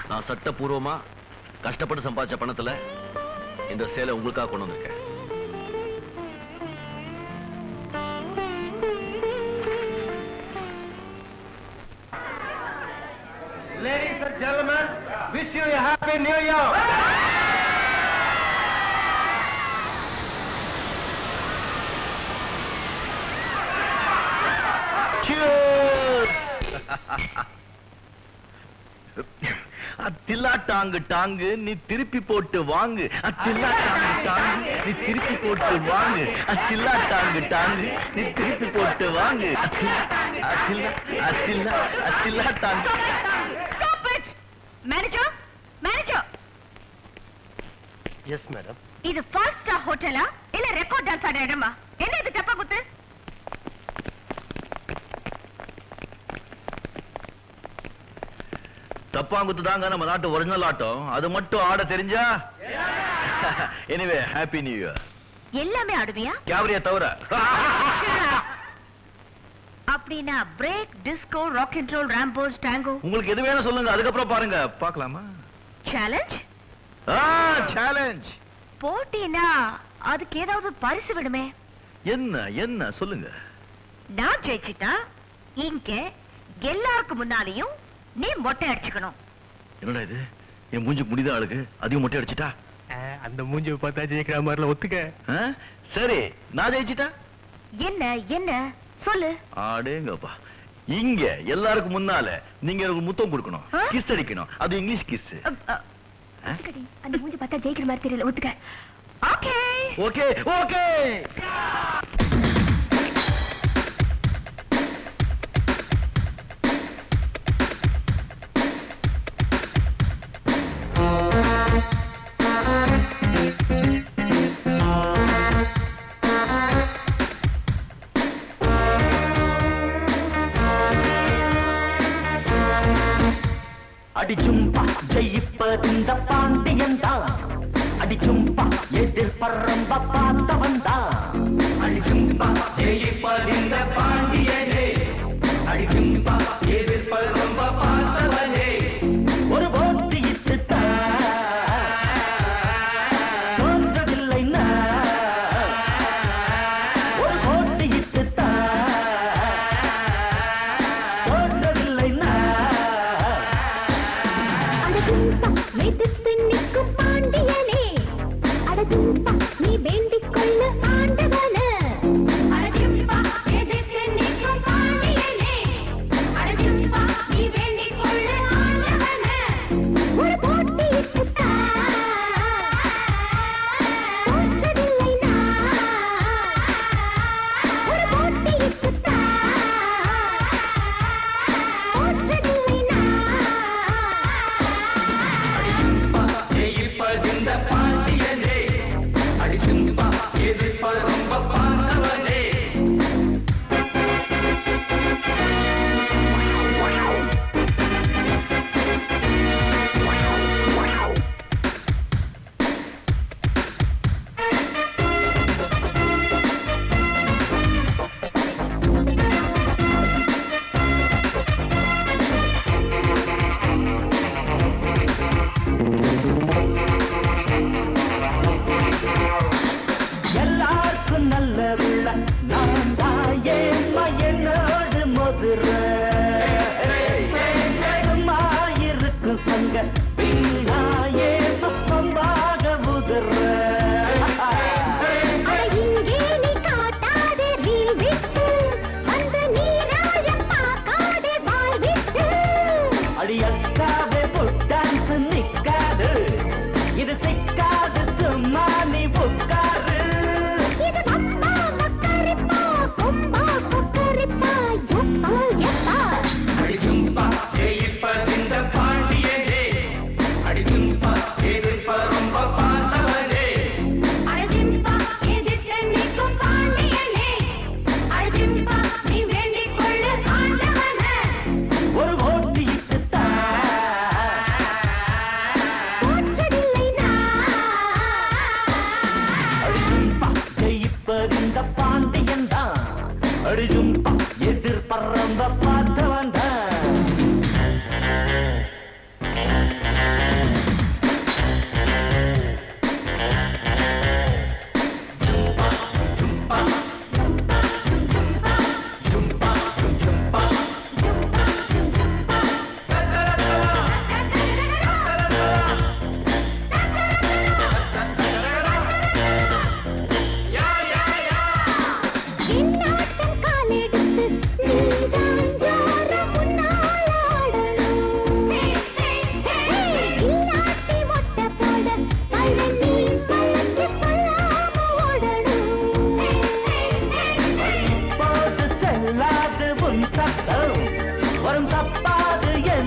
நான் சட்டபூர்வமா கஷ்டப்பட்டு சம்பாதிச்ச பணத்துல இந்த சேலை உங்களுக்காக கொண்டு வந்திருக்கேன் Ladies and gentlemen, wish you a happy new year. அத்தில்லா டாங்கு டாங்கு நீ திருப்பி போட்டு வாங்கு அத்தில்லா டாங்கு டாங்கு நீ திருப்பி போட்டு வாங்கு அத்தில்லா டாங்கு டாங்கு நீ திருப்பி போட்டு வாங்கு அத்தில்லா அத்தில்லா அத்தில்லா அத்தில்லா டாங்கு Stop it! Manager manager yes madam இது ஃபைவ் ஸ்டார் ஹோட்டலா இல்ல ரெக்கார்ட் டான்ஸ் ஆட இடமா என்ன இது டப்பா குத்து தப்பாங்குத்து தாங்க நம்ம நாட்டு ஒரிஜினல் ஆட்டம் அது மட்டும் ஆட தெரிஞ்சா எனிவே ஹாப்பி நியூ இயர் எல்லாமே ஆடுவியா கேவரியா தவிர அப்படின்னா break disco rock and roll Rambo ஸ்டாங்கோ உங்களுக்கு எது வேணும் சொல்லுங்க அதுக்கப்புறம் பாருங்க பார்க்கலாமா சேலஞ்ச் ஆ சேலஞ்ச் போட்டினா அதுக்கு ஏதாவது பரிசு விடுமே என்ன என்ன சொல்லுங்க நான் ஜெயிச்சிட்டா இங்க எல்லாருக்கும் முன்னாலையும் நீ மொட்டை அடிச்சுக்கணும் என்னடா இது என் மூஞ்சுக்கு முடித ஆளுக்கு அதிகம் மொட்டை அடிச்சிட்டா அந்த மூஞ்சி பார்த்தா ஜெயிக்கிற மாதிரில ஒத்துக்க ஆ? சரி நான் ஜெயிச்சிட்டா என்ன என்ன சொல்லு ஆடேங்கப்பா இங்க எல்லாருக்கும் முன்னால நீங்க எனக்கு முத்தம் கொடுக்கணும் ஆ? கிஸ் அடிக்கணும் அது இங்கிலீஷ் கிஸ் அப், அ, அந்த மூஞ்சி பார்த்தா ஜெயிக்கிற மாதிரி தெரியல ஒத்துக்க ஓகே ஓகே ஓகே அடிச்சும்பா ஜெயிப்பதிந்த பாண்டியன் தான் அடிச்சும்பா எதிர்பறம்ப பார்த்தவன் தான் அடிச்சும்பா ஜெயிப்பதிந்த பாண்டியனே அடிச்சும்பா எதிர்பறம்ப பார்த்தவனே ஒரு போட்டியிட்டு தோன்றவில்லை நான். ஒரு போட்டியிட்டு தோன்றவில்லை நான். அடஜும்பா எதிர்த்து நிற்கும் பாண்டியனே அடஜும்பா நீ வேண்டிக் கொள்ள ஆண்டவன அடஜும்பா எதிர்த்து நிற்கும் பாண்டியனே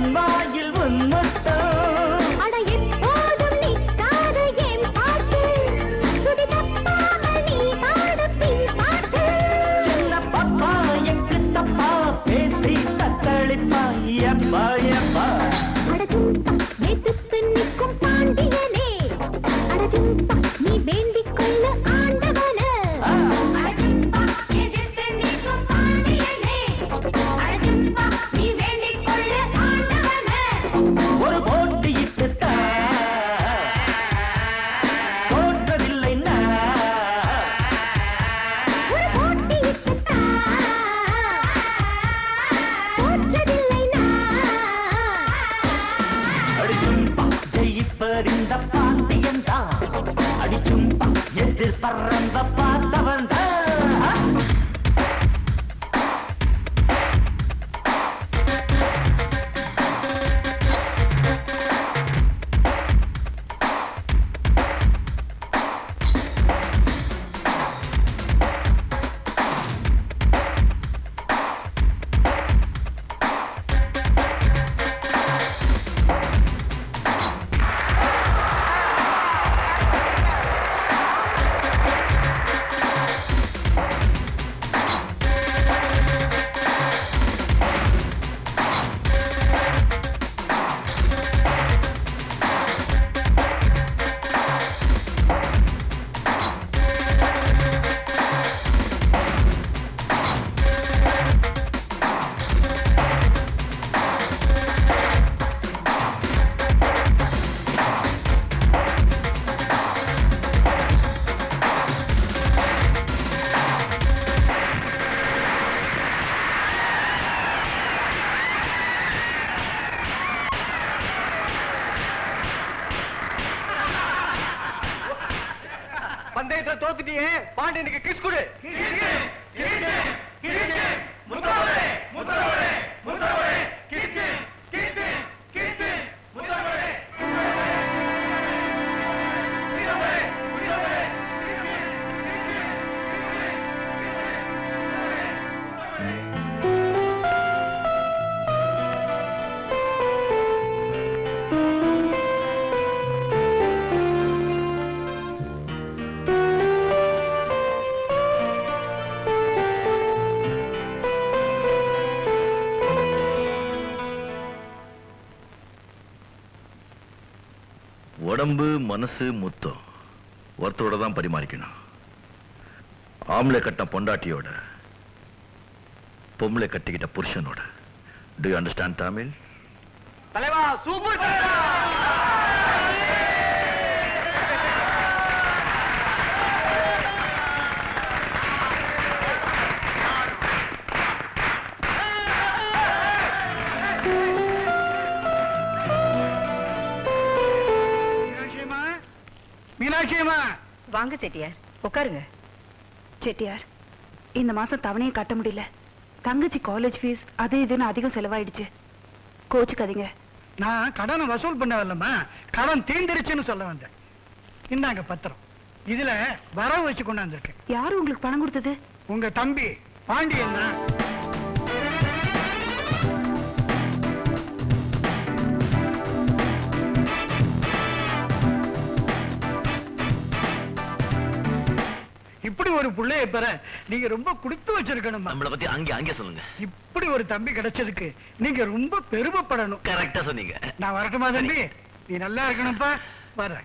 என் வாயில் உன்முத்தம் அட எப்போதும் நிற்காத என் பாட்டு சுதி தப்பாமல் நீ பாடு பின் பாட்டு சின்ன பாப்பா எக்கு தப்பா பேசி தத்தளிப்பா எப்பா எப்பா அட ஜும்பா எதிர்த்து நிற்கும் பாண்டியனே அட ஜும்பா நீ வேண்டிக் கொள்ள ஆண்டவன ஆ. அட ஜும்பா எதிர்த்து நிற்கும் பாண்டியனே அட ஜும்பா நீ வேண்டிக் கொள்ள ஆண்டவன ஒரு போட்டியிட்டு தோற்றதில்லை நான் ஒரு போட்டியிட்டு தோற்றதில்லை நான் அடிச்சும்பா ஜெயிப்பறிந்த பாண்டியன் தான் அடிச்சும்பா எதிர் பறந்த பார்த்தவன் தான் பந்தயத்தை தோத்துட்டியே பாண்டியனுக்கு கிஸ் கொடு உடம்பு மனசு முத்தம் ஒருத்தரோட தான் பரிமாறிக்கணும் ஆம்பளை கட்ட பொண்டாட்டியோட பொம்பளை கட்டிக்கிட்ட புருஷனோட டு யூ அண்டர்ஸ்டாண்ட் தமிழ் தலைவா சூப்பர் மீனாட்சியம்மா வாங்க செட்டியார் உட்காருங்க செட்டியார் இந்த மாசம் தவணையை கட்ட முடியல தங்கச்சி காலேஜ் ஃபீஸ் அது இதுன்னு அதிகம் செலவாயிடுச்சு கோச்சுக்காதீங்க நான் கடனை வசூல் பண்ண வரலம்மா கடன் தீந்துருச்சுன்னு சொல்ல வந்தேன் இந்தாங்க பத்திரம் இதுல வரவு வச்சு கொண்டாந்துருக்கேன் யாரு உங்களுக்கு பணம் கொடுத்தது உங்க தம்பி பாண்டியன் தான் இப்படி ஒரு புள்ளைய பெற நீங்க ரொம்ப கொடுத்து வச்சிருக்கணுமா நம்மளை பத்தி அங்கே அங்கே சொல்லுங்க இப்படி ஒரு தம்பி கிடைச்சதுக்கு நீங்க ரொம்ப பெருமைப்படணும் கரெக்டா சொன்னீங்க நான் வரட்டுமா தம்பி நீ நல்லா இருக்கணும்ப்பா வர்றேன்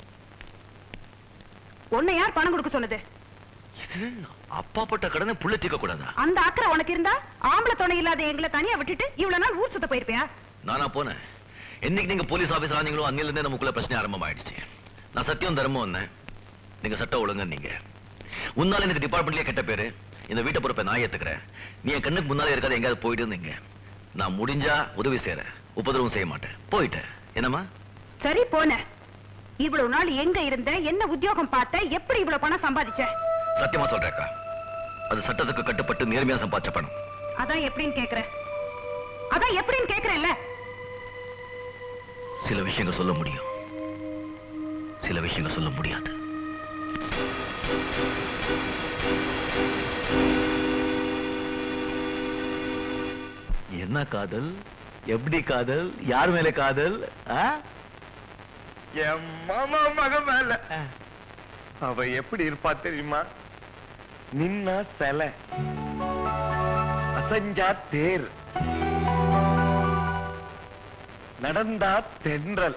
உன்னை யார் பணம் கொடுக்க சொன்னது இது அப்பா பட்ட கடனை புள்ள தீர்க்க கூடாதா அந்த அக்கறை உனக்கு இருந்தா ஆம்பளை துணை இல்லாத எங்களை தனியா விட்டுட்டு இவ்வளவு நாள் ஊர் சுத்த போயிருப்பியா நானா போனேன் என்னைக்கு நீங்க போலீஸ் ஆபீசர் ஆனீங்களோ அன்னில இருந்தே நமக்குள்ள பிரச்சனை ஆரம்பமாயிடுச்சு நான் சத்தியம் தர்மம் வந்தேன் நீங்க சட்டம் ஒழுங்க நீங்க உன்னால எனக்கு டிபார்ட்மெண்ட்லயே கெட்ட பேரு இந்த வீட்டை பொறுப்பை நான் ஏத்துக்கிறேன் நீ என் கண்ணுக்கு முன்னாலே இருக்காது எங்கேயாவது போயிட்டு இருந்தீங்க நான் முடிஞ்சா உதவி செய்யறேன் உபதிரவம் செய்ய மாட்டேன் போயிட்டேன் என்னம்மா சரி போன இவ்வளவு நாள் எங்க இருந்த என்ன உத்தியோகம் பார்த்த எப்படி இவ்வளவு பணம் சம்பாதிச்ச சத்தியமா சொல்றேக்கா அது சட்டத்துக்கு கட்டுப்பட்டு நேர்மையா சம்பாதிச்ச பணம் அதான் எப்படின்னு கேக்குறேன் அதான் எப்படின்னு கேக்குறேன்ல சில விஷயங்கள் சொல்ல முடியும் சில விஷயங்கள் சொல்ல முடியாது என்ன காதல் எப்படி காதல் யார் மேல காதல் ஆ? என் மாமா மக மேல அவ எப்படி இருப்பா தெரியுமா நின்னா சிலை அசஞ்சா தேர் நடந்தா தென்றல்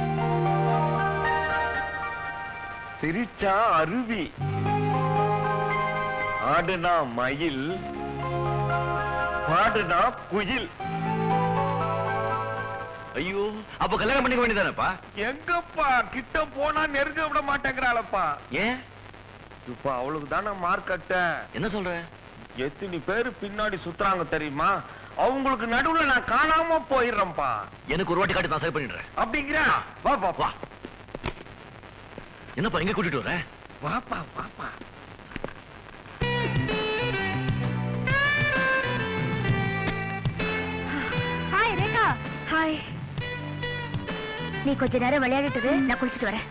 சிரிச்சா அருவி ஆடுனா மயில் பாடுனா குயில் ஐயோ அப்ப கல்யாணம் பண்ணிக்க வேண்டியதானப்பா எங்கப்பா கிட்ட போனா நெருங்க விட மாட்டேங்கிறாளப்பா ஏன் இப்ப அவளுக்கு தானே மார்க்கெட்ட என்ன சொல்ற எத்தனை பேரு பின்னாடி சுத்துறாங்க தெரியுமா அவங்களுக்கு நடுவுல நான் காணாம போயிடுறேன்ப்பா எனக்கு ஒரு வாட்டி காட்டி நான் சரி பண்ணிடுறேன் அப்படிங்கிற வா வா வா என்னப்பா எங்க கூட்டிட்டு வர வாப்பா வாப்பா ஹாய் ரேகா ஹாய் நீ கொஞ்ச நேரம் விளையாடிட்டு நான் குளிச்சிட்டு வரேன்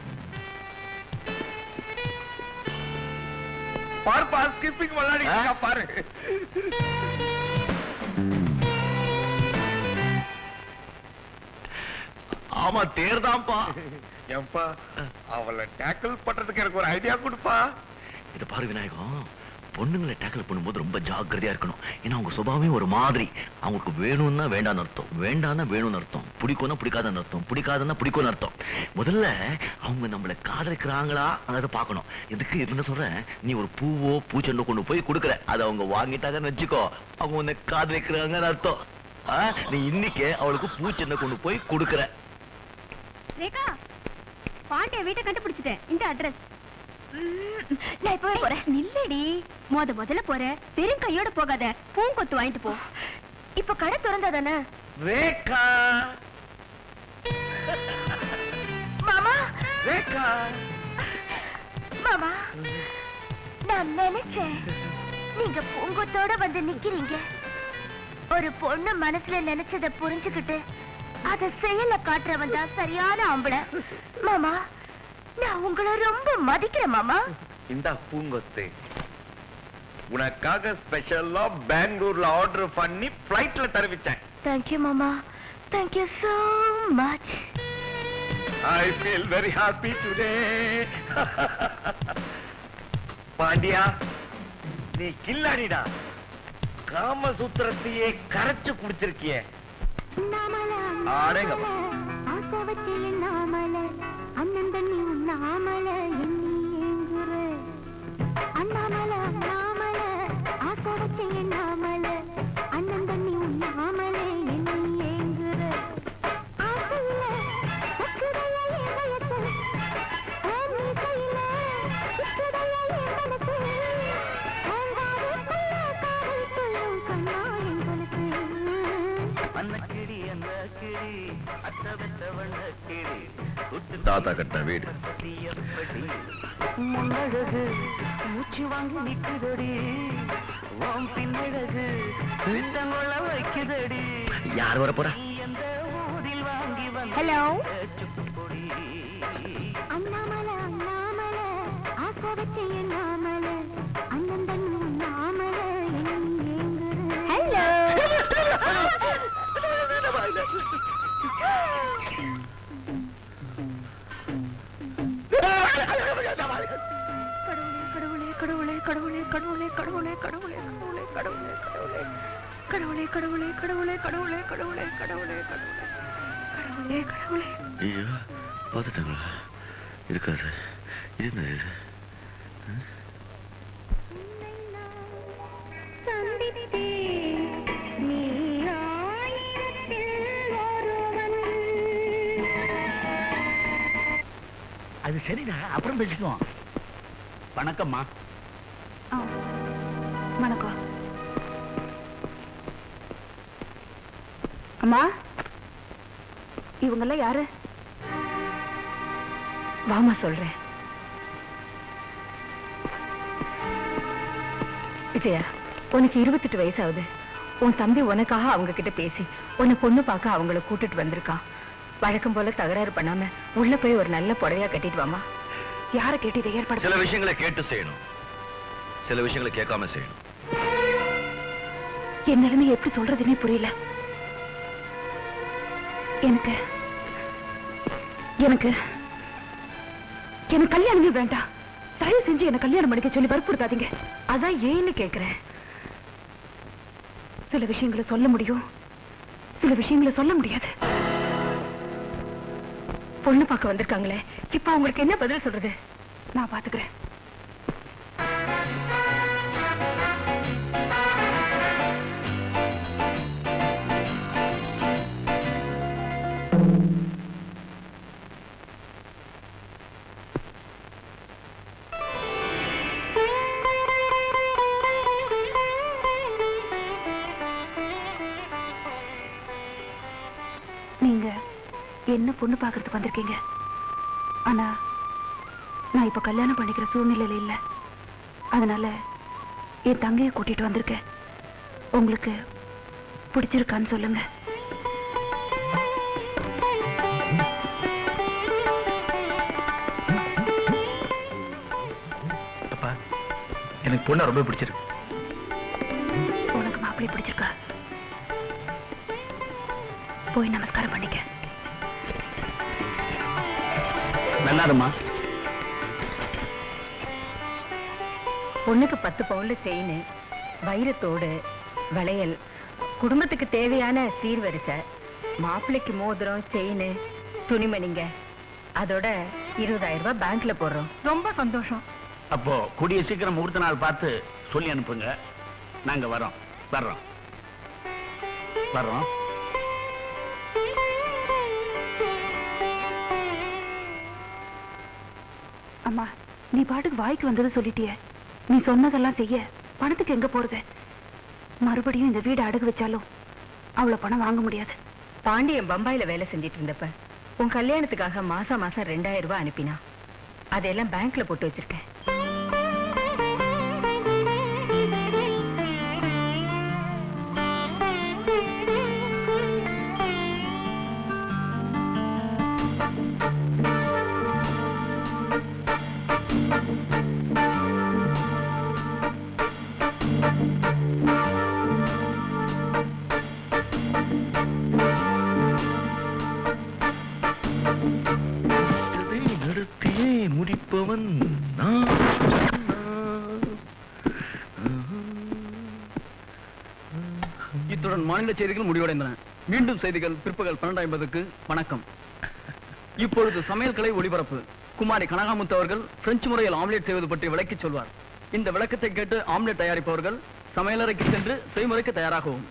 பாருப்பா ஸ்கிப்பிங் விளையாடி பாரு ஆமா தேர்தான்ப்பா ஏன்பா அவளை டேக்கிள் பண்றதுக்கு எனக்கு ஒரு ஐடியா கொடுப்பா இது பாரு விநாயகம் பொண்ணுங்களை டேக்கிள் பண்ணும்போது ரொம்ப ஜாக்கிரதையா இருக்கணும் ஏன்னா அவங்க சுபாவமே ஒரு மாதிரி அவங்களுக்கு வேணும்னா வேண்டாம்னு அர்த்தம் வேண்டாம்னா வேணும்னு அர்த்தம் பிடிக்கும்னா பிடிக்காதுன்னு அர்த்தம் பிடிக்காதுன்னா பிடிக்கும்னு அர்த்தம் முதல்ல அவங்க நம்மளை காதலிக்கிறாங்களா அதை பார்க்கணும் இதுக்கு இது என்ன சொல்றேன் நீ ஒரு பூவோ பூச்செண்டோ கொண்டு போய் கொடுக்குற அதை அவங்க வாங்கிட்டாங்கன்னு வச்சுக்கோ அவங்க உன்னை காதலிக்கிறாங்கன்னு அர்த்தம் ஆ, நீ இன்னைக்கு அவளுக்கு பூச்செண்டை கொண்டு போய் கொடுக்குற ரேகா பாண்டிய வீட்டை கண்டுபிடிச்சிட்டேன் இந்த அட்ரஸ் நான் இப்பவே போறேன் நில்லடி மொத முதல்ல போறேன் வெறும் கையோட போகாத பூங்கொத்து வாங்கிட்டு போ இப்ப கடை திறந்தா தானே ரேகா மாமா ரேகா மாமா நான் நினைச்சேன் நீங்க பூங்கொத்தோட வந்து நிக்கிறீங்க ஒரு பொண்ணு மனசுல நினைச்சத புரிஞ்சுக்கிட்டு அத செயல காட்டுறவன் தான் சரியான ஆம்பளை மாமா நான் உங்களை ரொம்ப மதிக்கிறேன் மாமா இந்த பூங்கொத்து உனக்காக ஸ்பெஷலா பெங்களூர்ல ஆர்டர் பண்ணி பிளைட்ல தருவிச்சேன் தேங்க்யூ மாமா thank you so much I feel very happy today பாண்டியா நீ கில்லாடிடா காமசூத்திரத்தையே கரைச்சு குடிச்சிருக்கியே அடேங்கப்பா. ஆசை வச்சு எண்ணாமல அண்ணன் தண்ணி உண்ணாமல எண்ணி ஏங்குற அண்ணாமல அண்ணாமல ஆசை வச்சு எண்ணாமல அண்ணன் தண்ணி உண்ணாமல எண்ணி ஏங்குற ஆசையில சக்குதைய என் வயசு ஆன் மீசையில சிக்குதைய என் மனசு ஆங்காதுக்குள்ள காதல் சொல்லும் கண்ணா என் கொலுசு தாத்தா கட்ட வீடு முன்னழகு மூச்சு வாங்கி நிக்குதடி உன் பின்னழகு பித்தங்கொள்ள வைக்குதடி யார் வர போறா நீ எந்த ஊரில் வாங்கி வந்த ஹலோ சுக்குப்பொடி அண்ணாமல அண்ணாமல ஆசை வச்சு எண்ணாமல அண்ணன் தண்ணி உண்ணாமல எண்ணி ஏங்குற ஹலோ கடவுளே கடவுளே கடவுளே கடவுளே கடவுளே கடவுளே கடவுளே கடவுளே கடவுளே கடவுளே கடவுளே கடவுளே கடவுளே கடவுளே கடவுளே கடவுளே கடவுளே கடவுளே ஐயோ பார்த்துட்டாங்களா இருக்காது இது என்ன இது அது சரிடா அப்புறம் பேசிக்குவோம் வணக்கம்மா ஆ, வணக்கம் அம்மா இவங்கெல்லாம் யாரு வாமா சொல்றேன் விஜயா உனக்கு இருபத்தெட்டு வயசாகுது உன் தம்பி உனக்காக அவங்க கிட்ட பேசி உன்னை பொண்ணு பார்க்க அவங்கள கூட்டிட்டு வந்திருக்கான் வழக்கம் போல தகராறு பண்ணாம உள்ள போய் ஒரு நல்ல புடவையா கட்டிட்டு வாமா யார கேட்டு இதை ஏற்பாடு சில விஷயங்களை கேட்டு செய்யணும் சில விஷயங்களை கேட்காம செய்யணும் என் நிலைமை எப்படி சொல்றதுன்னே புரியல எனக்கு எனக்கு எனக்கு கல்யாணமே வேண்டாம் தயவு செஞ்சு என்ன கல்யாணம் பண்ணிக்க சொல்லி வற்புறுத்தாதீங்க அதான் ஏன்னு கேக்குறேன் சில விஷயங்களை சொல்ல முடியும் சில விஷயங்களை சொல்ல முடியாது பொண்ணு பார்க்க வந்திருக்காங்களே இப்ப அவங்களுக்கு என்ன பதில் சொல்றது நான் பாத்துக்கிறேன் நீங்க என்ன பொண்ணு பார்க்கறதுக்கு வந்திருக்கீங்க ஆனா நான் இப்ப கல்யாணம் பண்ணிக்கிற சூழ்நிலையில இல்ல அதனால என் தங்கையை கூட்டிட்டு வந்திருக்கேன் உங்களுக்கு பிடிச்சிருக்கான்னு சொல்லுங்க அப்பா எனக்கு பொண்ணை ரொம்ப பிடிச்சிருக்கு உனக்கு மாப்பிள்ளை பிடிச்சிருக்கா போய் நமஸ்காரம் பண்ணிக்க நல்லாருமா பொண்ணுக்கு பத்து பவுன்ல செயின் வைரத்தோடு வளையல் குடும்பத்துக்கு தேவையான சீர்வரிசை மாப்பிள்ளைக்கு மோதிரம் செயின் துணிமணிங்க அதோட இருபதாயிரம் ரூபாய் பேங்க்ல போடுறோம் ரொம்ப சந்தோஷம் அப்போ கூடிய சீக்கிரம் முகூர்த்த நாள் பார்த்து சொல்லி அனுப்புங்க நாங்க வரோம் வர்றோம் வர்றோம் அம்மா நீ பாட்டுக்கு வாய்க்கு வந்ததை சொல்லிட்டியே நீ சொன்னதெல்லாம் செய்ய பணத்துக்கு எங்க போறது மறுபடியும் இந்த வீடு அடகு வச்சாலும் அவ்வளவு பணம் வாங்க முடியாது பாண்டியன் பம்பாயில வேலை செஞ்சிட்டு இருந்தப்ப உன் கல்யாணத்துக்காக மாசம் மாசம் ரெண்டாயிரம் ரூபாய் அனுப்பினா அதையெல்லாம் பேங்க்ல போட்டு வச்சிருக்கேன் இதை நடத்தியே முடிப்பவன் நான் இத்துடன் மாநில செய்திகள் முடிவடைந்தன மீண்டும் செய்திகள் பிற்பகல் பன்னெண்டு ஐம்பதுக்கு வணக்கம் இப்பொழுது சமையல் கலை ஒளிபரப்பு குமாரி கனகாமுத்து அவர்கள் பிரெஞ்சு முறையில் ஆம்லெட் செய்வது பற்றி விளக்கிச் சொல்வார் இந்த விளக்கத்தை கேட்டு ஆம்லெட் தயாரிப்பவர்கள் சமையலறைக்கு சென்று செய்முறைக்கு தயாராகவும்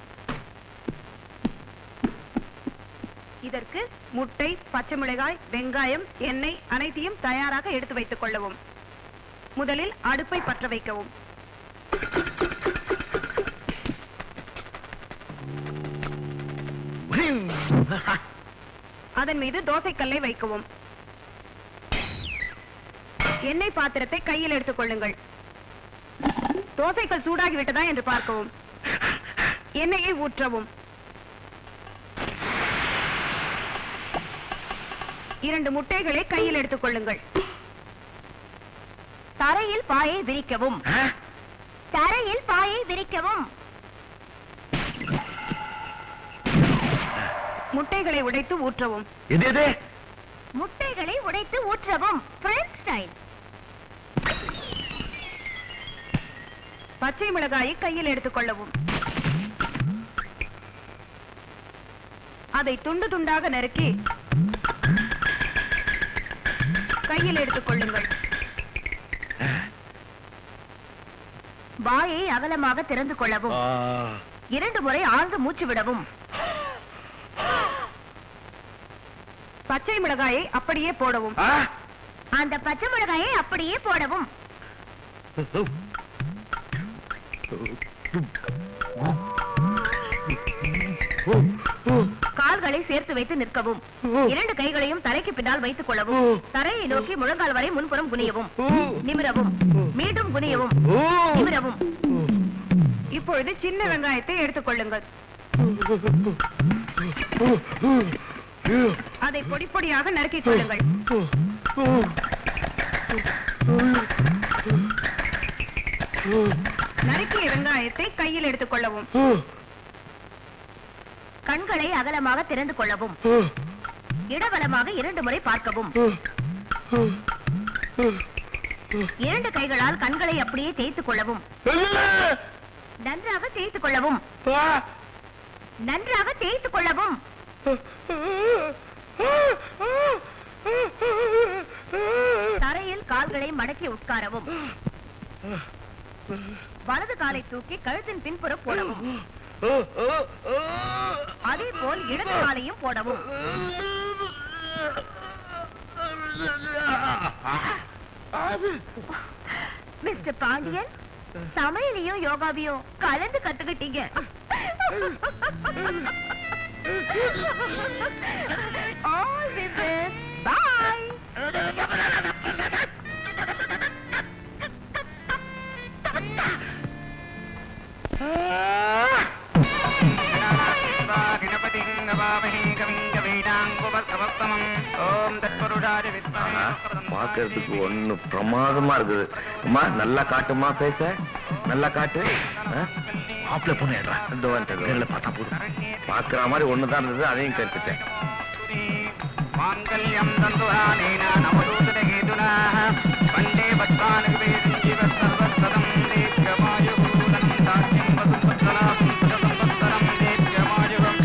இதற்கு முட்டை பச்சை மிளகாய் வெங்காயம் எண்ணெய் அனைத்தையும் தயாராக எடுத்து வைத்துக் கொள்ளவும் முதலில் அடுப்பை பற்ற வைக்கவும் அதன் மீது தோசைக்கல்லை வைக்கவும் எண்ணெய் பாத்திரத்தை கையில் எடுத்துக் கொள்ளுங்கள் தோசைக்கல் சூடாகி விட்டதா என்று பார்க்கவும் எண்ணெயை ஊற்றவும் இரண்டு முட்டைகளை கையில் எடுத்துக் கொள்ளுங்கள் தரையில் பாயை விரிக்கவும் தரையில் பாயை விரிக்கவும் முட்டைகளை உடைத்து ஊற்றவும் எது எது முட்டைகளை உடைத்து ஊற்றவும் பிரெஞ்ச் ஸ்டைல் பச்சை மிளகாயை கையில் எடுத்துக் கொள்ளவும் அதை துண்டு துண்டாக நறுக்கி கையில் எடுத்துக் கொள்ளுங்கள் வாயை அகலமாக திறந்து கொள்ளவும் இரண்டு முறை ஆழ்ந்து மூச்சு விடவும் பச்சை மிளகாயை அப்படியே போடவும் அந்த பச்சை மிளகாயை அப்படியே போடவும் கால்களை சேர்த்து வைத்து நிற்கவும் இரண்டு கைகளையும் தரைக்கு பின்னால் வைத்துக் கொள்ளவும் தரையை நோக்கி முழங்கால் வரை முன்புறம் குனியவும் நிமிரவும் மீண்டும் குனியவும் நிமிரவும் இப்பொழுது சின்ன வெங்காயத்தை எடுத்துக் கொள்ளுங்கள் அதை பொடி பொடியாக நறுக்கிக் கொள்ளுங்கள் நறுக்கிய வெங்காயத்தை கையில் எடுத்துக் கொள்ளவும் கண்களை அகலமாக திறந்து கொள்ளவும் இடவலமாக இரண்டு முறை பார்க்கவும் இரண்டு கைகளால் கண்களை அப்படியே தேய்த்துக் கொள்ளவும் நன்றாக தேய்த்துக் கொள்ளவும் நன்றாக தேய்த்துக் கொள்ளவும் தரையில் கால்களை மடக்கி உட்காரவும் வலது காலை தூக்கி கழுத்தின் பின்புறம் போடவும் அதே போல் இடது காலையும் போடவும் மிஸ்டர் பாண்டியன் சமையலையும் யோகாவையும் கலந்து கத்துக்கிட்டீங்க All the best. Bye. பாக்குறதுக்கு ஒண்ணு பிரமாதமா இருக்குது அம்மா நல்லா காட்டுமா பேச நல்லா காட்டு மாப்பிள்ள பொண்ணு ஏறா இந்த வந்துட்டு பார்த்தா போதும் பாக்குற மாதிரி ஒண்ணுதான் இருந்தது அதையும் கேட்டுட்டேன் மாங்கல்யம் தந்துரானேன நவதூதன கேதுனா வந்தே பத்மானு வேதஞ்சீவ சர்வசதம் தேஜமாயுகூலம் தாட்சியம் வசுபத்ரலாம் சதசம்பத்சரம் தேஜமாயுகம்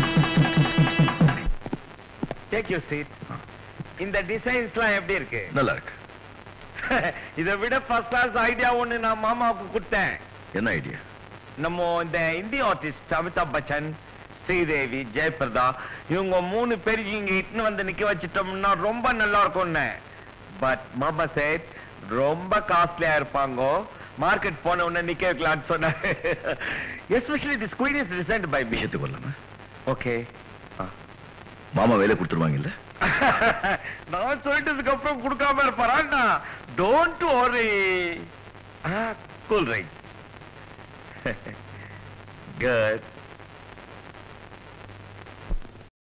டேக் யூ சீட் இந்த டிசைன்ஸ்லாம் எப்படி இருக்கு நல்லா இருக்கு இதை விட ஃபர்ஸ்ட் கிளாஸ் ஐடியா ஒண்ணு நான் மாமாவுக்கு கொடுத்தேன் என்ன ஐடியா நம்ம இந்த இந்தி ஆர்டிஸ்ட் அமிதாப் பச்சன் ஸ்ரீதேவி ஜெயபிரதா இவங்க மூணு பேருக்கு இங்க இட்டுன்னு வந்து நிக்க வச்சிட்டோம்னா ரொம்ப நல்லா இருக்கும்னு பட் மாமா சேட் ரொம்ப காஸ்ட்லியா இருப்பாங்க மார்க்கெட் போன உடனே நிக்க வைக்கலாம்னு சொன்னாரு especially this queen is recent by me விஷயத்துக்கு வரலாமா ஓகே மாமா வேலை கொடுத்துருவாங்கல்ல நான் சொல்லிட்டதுக்கு அப்புறம் கொடுக்காம இருப்பாரா don't worry cool right good